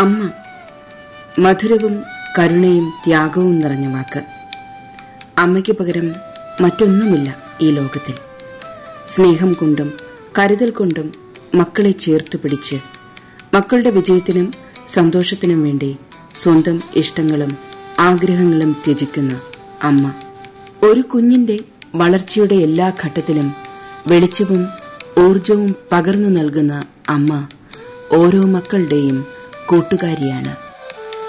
അമ്മ മധുരവും കരുണയും ത്യാഗവും നിറഞ്ഞ വാക്ക് അമ്മയ്ക്ക് പകരം മറ്റൊന്നുമില്ല ഈ ലോകത്തിൽ സ്നേഹം കൊണ്ടും കരുതൽ കൊണ്ടും മക്കളെ ചേർത്തു പിടിച്ച് മക്കളുടെ വിജയത്തിനും സന്തോഷത്തിനും വേണ്ടി സ്വന്തം ഇഷ്ടങ്ങളും ആഗ്രഹങ്ങളും ത്യജിക്കുന്ന അമ്മ ഒരു കുഞ്ഞിന്റെ വളർച്ചയുടെ എല്ലാ ഘട്ടത്തിലും വെളിച്ചവും ഊർജവും പകർന്നു നൽകുന്ന അമ്മ ഓരോ മക്കളുടെയും കൂട്ടുകാരിയാണ്